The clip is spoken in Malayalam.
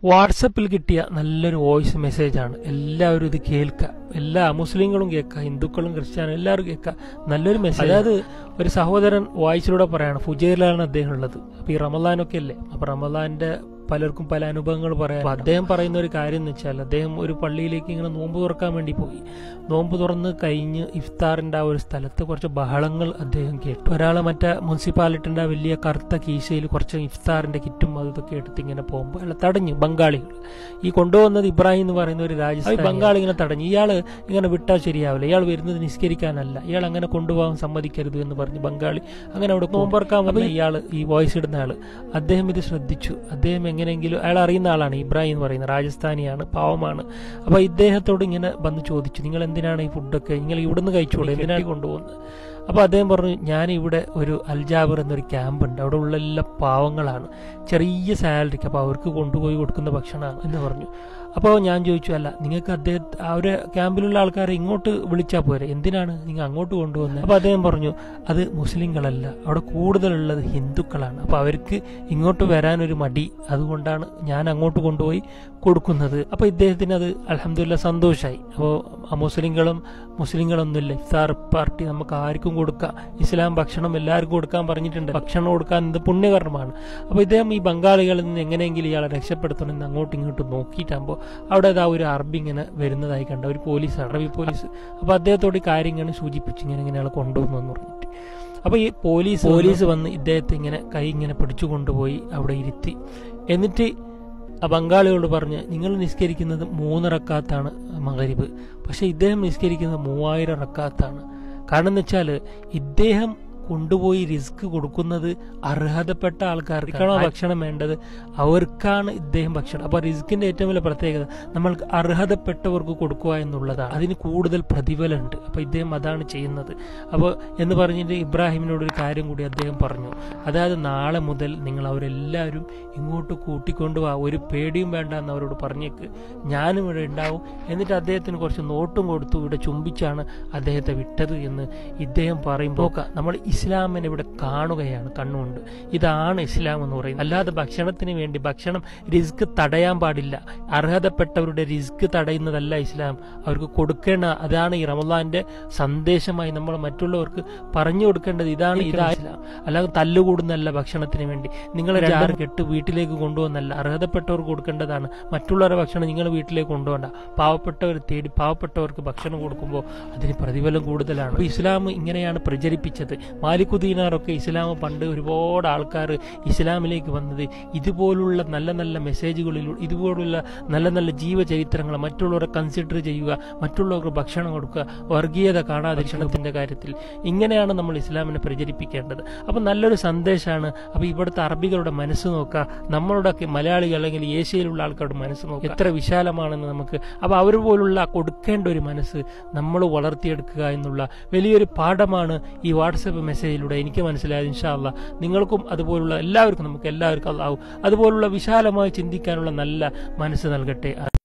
വാട്സപ്പിൽ കിട്ടിയ നല്ലൊരു വോയിസ് മെസ്സേജാണ് എല്ലാവരും ഇത് കേൾക്കുക എല്ലാ മുസ്ലിങ്ങളും കേൾക്കുക ഹിന്ദുക്കളും ക്രിസ്ത്യാനും എല്ലാവരും കേൾക്കുക നല്ലൊരു മെസ്സേജ് അതായത് ഒരു സഹോദരൻ വായിച്ചിലൂടെ പറയാണ് ഫുജൈറിലാണ് അദ്ദേഹം ഉള്ളത് അപ്പൊ ഈ റമദാനൊക്കെ അല്ലേ അപ്പൊ റമദാന്റെ പലർക്കും പല അനുഭവങ്ങൾ പറയാം അപ്പൊ അദ്ദേഹം പറയുന്ന ഒരു കാര്യം എന്ന് വെച്ചാൽ അദ്ദേഹം ഒരു പള്ളിയിലേക്ക് ഇങ്ങനെ നോമ്പ് തുറക്കാൻ വേണ്ടി പോയി നോമ്പ് തുറന്ന് കഴിഞ്ഞ് ഇഫ്താറിന്റെ ആ ഒരു സ്ഥലത്ത് കുറച്ച് ബഹളങ്ങൾ അദ്ദേഹം കേട്ടു ഒരാള് മറ്റേ മുനിസിപ്പാലിറ്റിന്റെ ആ വലിയ കറുത്ത കീശയിൽ കുറച്ച് ഇഫ്താറിന്റെ കിറ്റും അത് ഇതൊക്കെ എടുത്ത് ഇങ്ങനെ പോകുമ്പോൾ അയാൾ തടഞ്ഞു ബംഗാളികൾ ഈ കൊണ്ടുവന്നത് ഇബ്രാഹിം എന്ന് പറയുന്ന ഒരു രാജ്യസ്ഥാൻ ബംഗാളി ഇങ്ങനെ തടഞ്ഞു ഇയാള് ഇങ്ങനെ വിട്ടാൽ ശരിയാവില്ല ഇയാൾ വരുന്നത് നിസ്കരിക്കാനല്ല ഇയാൾ അങ്ങനെ കൊണ്ടുപോകാൻ സമ്മതിക്കരുത് എന്ന് പറഞ്ഞ് ബംഗാളി അങ്ങനെ അവിടെ നോമ്പറക്കാൻ വന്ന ഇയാൾ ഈ വോയിസ് ഇടുന്ന ആള് അദ്ദേഹം ഇത് ശ്രദ്ധിച്ചു അദ്ദേഹം എങ്ങനെയെങ്കിലും അയാൾ അറിയുന്ന ആളാണ് ഇബ്രാഹിം എന്ന് പറയുന്നത് രാജസ്ഥാനിയാണ് പാവമാണ് അപ്പൊ ഇദ്ദേഹത്തോട് ഇങ്ങനെ വന്ന് ചോദിച്ചു നിങ്ങൾ എന്തിനാണ് ഈ ഫുഡൊക്കെ നിങ്ങൾ ഇവിടുന്ന് കഴിച്ചോളൂ എന്തിനാണ് കൊണ്ടുപോകുന്നത് അപ്പൊ അദ്ദേഹം പറഞ്ഞു ഞാൻ ഇവിടെ ഒരു അൽജാബർ എന്നൊരു ക്യാമ്പ് ഉണ്ട് അവിടെ ഉള്ള എല്ലാ പാവങ്ങളാണ് ചെറിയ സാലറിക്ക് അപ്പൊ അവർക്ക് കൊണ്ടുപോയി കൊടുക്കുന്ന ഭക്ഷണമാണ് എന്ന് പറഞ്ഞു അപ്പോൾ ഞാൻ ചോദിച്ചു അല്ല നിങ്ങൾക്ക് അദ്ദേഹം ആ ഒരു ക്യാമ്പിലുള്ള ആൾക്കാരെ ഇങ്ങോട്ട് വിളിച്ചാൽ പോരെ എന്തിനാണ് നിങ്ങൾ അങ്ങോട്ട് കൊണ്ടുവന്നത് അപ്പോൾ അദ്ദേഹം പറഞ്ഞു അത് മുസ്ലിങ്ങളല്ല അവിടെ കൂടുതലുള്ളത് ഹിന്ദുക്കളാണ് അപ്പോൾ അവർക്ക് ഇങ്ങോട്ട് വരാനൊരു മടി അതുകൊണ്ടാണ് ഞാൻ അങ്ങോട്ട് കൊണ്ടുപോയി കൊടുക്കുന്നത് അപ്പോൾ ഇദ്ദേഹത്തിന് അത് അലഹമില്ല സന്തോഷമായി അപ്പോൾ മുസ്ലിങ്ങളും മുസ്ലിങ്ങളൊന്നുമില്ല ഇഫ്താർ പാർട്ടി നമുക്ക് ആർക്കും കൊടുക്കാം ഇസ്ലാം ഭക്ഷണം എല്ലാവർക്കും കൊടുക്കാൻ പറഞ്ഞിട്ടുണ്ട് ഭക്ഷണം കൊടുക്കാൻ ഇത് പുണ്യകർമ്മമാണ് അപ്പോൾ ഇദ്ദേഹം ഈ ബംഗാളികളിൽ നിന്ന് എങ്ങനെയെങ്കിലും ഇയാളെ രക്ഷപ്പെടുത്തണമെന്ന് അങ്ങോട്ടും ഇങ്ങോട്ടും നോക്കിയിട്ടാകുമ്പോൾ അവിടെ ഇതാ ഒരു അറബി ഇങ്ങനെ വരുന്നതായി കണ്ട ഒരു പോലീസാണ് അറബി പോലീസ് അപ്പോൾ അദ്ദേഹത്തോട് ഈ കാര്യം ഇങ്ങനെ സൂചിപ്പിച്ച് ഇങ്ങനെ ഇങ്ങനെ ആളെ കൊണ്ടുവന്നു എന്ന് പറഞ്ഞിട്ട് അപ്പോൾ ഈ പോലീസ് പോലീസ് വന്ന് ഇദ്ദേഹത്തെ ഇങ്ങനെ കൈ ഇങ്ങനെ പിടിച്ചു കൊണ്ടുപോയി അവിടെ ഇരുത്തി എന്നിട്ട് ആ ബംഗാളിയോട് പറഞ്ഞ് നിങ്ങൾ നിസ്കരിക്കുന്നത് മൂന്ന് റക്കാത്താണ് മകരിബ് പക്ഷെ ഇദ്ദേഹം നിസ്കരിക്കുന്നത് മൂവായിരം റക്കാത്താണ് കാരണം എന്ന് വെച്ചാൽ ഇദ്ദേഹം കൊണ്ടുപോയി റിസ്ക് കൊടുക്കുന്നത് അർഹതപ്പെട്ട ആൾക്കാർക്കാണോ ഭക്ഷണം വേണ്ടത് അവർക്കാണ് ഇദ്ദേഹം ഭക്ഷണം അപ്പൊ റിസ്കിന്റെ ഏറ്റവും വലിയ പ്രത്യേകത നമ്മൾക്ക് അർഹതപ്പെട്ടവർക്ക് കൊടുക്കുക എന്നുള്ളതാണ് അതിന് കൂടുതൽ പ്രതിഫലമുണ്ട് അപ്പൊ ഇദ്ദേഹം അതാണ് ചെയ്യുന്നത് അപ്പോൾ എന്ന് പറഞ്ഞിട്ട് ഇബ്രാഹിമിനോട് ഒരു കാര്യം കൂടി അദ്ദേഹം പറഞ്ഞു അതായത് നാളെ മുതൽ നിങ്ങൾ അവരെല്ലാവരും ഇങ്ങോട്ട് കൂട്ടിക്കൊണ്ടുപോവാ ഒരു പേടിയും വേണ്ട എന്ന് അവരോട് പറഞ്ഞേക്ക് ഞാനും ഇവിടെ ഉണ്ടാവും എന്നിട്ട് അദ്ദേഹത്തിന് കുറച്ച് നോട്ടും കൊടുത്തു ഇവിടെ ചുംബിച്ചാണ് അദ്ദേഹത്തെ വിട്ടത് എന്ന് ഇദ്ദേഹം പറയുമ്പോൾ നമ്മൾ ഇസ്ലാമിനെ ഇവിടെ കാണുകയാണ് കണ്ണുകൊണ്ട് ഇതാണ് ഇസ്ലാം എന്ന് പറയുന്നത് അല്ലാതെ ഭക്ഷണത്തിന് വേണ്ടി ഭക്ഷണം റിസ്ക് തടയാൻ പാടില്ല അർഹതപ്പെട്ടവരുടെ റിസ്ക് തടയുന്നതല്ല ഇസ്ലാം അവർക്ക് കൊടുക്കേണ്ട അതാണ് ഈ റമദാന്റെ സന്ദേശമായി നമ്മൾ മറ്റുള്ളവർക്ക് പറഞ്ഞു കൊടുക്കേണ്ടത് ഇതാണ് ഇതാ ഇസ്ലാം അല്ലാതെ തല്ലുകൂടുന്നല്ല ഭക്ഷണത്തിന് വേണ്ടി നിങ്ങൾ രണ്ടാറ് കെട്ട് വീട്ടിലേക്ക് കൊണ്ടുവന്നല്ല അർഹതപ്പെട്ടവർക്ക് കൊടുക്കേണ്ടതാണ് മറ്റുള്ളവരുടെ ഭക്ഷണം നിങ്ങൾ വീട്ടിലേക്ക് കൊണ്ടുപോകണ്ട പാവപ്പെട്ടവർ തേടി പാവപ്പെട്ടവർക്ക് ഭക്ഷണം കൊടുക്കുമ്പോൾ അതിന് പ്രതിഫലം കൂടുതലാണ് അപ്പൊ ഇസ്ലാം ഇങ്ങനെയാണ് പ്രചരിപ്പിച്ചത് മാലിക്കുദീനാറൊക്കെ ഇസ്ലാം പണ്ട് ഒരുപാട് ആൾക്കാർ ഇസ്ലാമിലേക്ക് വന്നത് ഇതുപോലുള്ള നല്ല നല്ല മെസ്സേജുകളിലൂടെ ഇതുപോലുള്ള നല്ല നല്ല ജീവചരിത്രങ്ങൾ മറ്റുള്ളവരെ കൺസിഡർ ചെയ്യുക മറ്റുള്ളവർക്ക് ഭക്ഷണം കൊടുക്കുക വർഗീയത കാണാതിരിക്കണത്തിന്റെ കാര്യത്തിൽ ഇങ്ങനെയാണ് നമ്മൾ ഇസ്ലാമിനെ പ്രചരിപ്പിക്കേണ്ടത് അപ്പൊ നല്ലൊരു സന്ദേശമാണ് അപ്പൊ ഇവിടുത്തെ അറബികളുടെ മനസ്സ് നോക്കുക നമ്മളുടെ മലയാളികൾ അല്ലെങ്കിൽ ഏഷ്യയിലുള്ള ആൾക്കാരുടെ മനസ്സ് നോക്കുക എത്ര വിശാലമാണെന്ന് നമുക്ക് അപ്പൊ അവർ പോലുള്ള കൊടുക്കേണ്ട ഒരു മനസ്സ് നമ്മൾ വളർത്തിയെടുക്കുക എന്നുള്ള വലിയൊരു പാഠമാണ് ഈ വാട്സപ്പ് മെസ്സേജിലൂടെ എനിക്ക് മനസ്സിലായത് ഇൻഷാല്ല നിങ്ങൾക്കും അതുപോലുള്ള എല്ലാവർക്കും നമുക്ക് എല്ലാവർക്കും അല്ലാവും അതുപോലുള്ള വിശാലമായി ചിന്തിക്കാനുള്ള നല്ല മനസ്സ് നൽകട്ടെ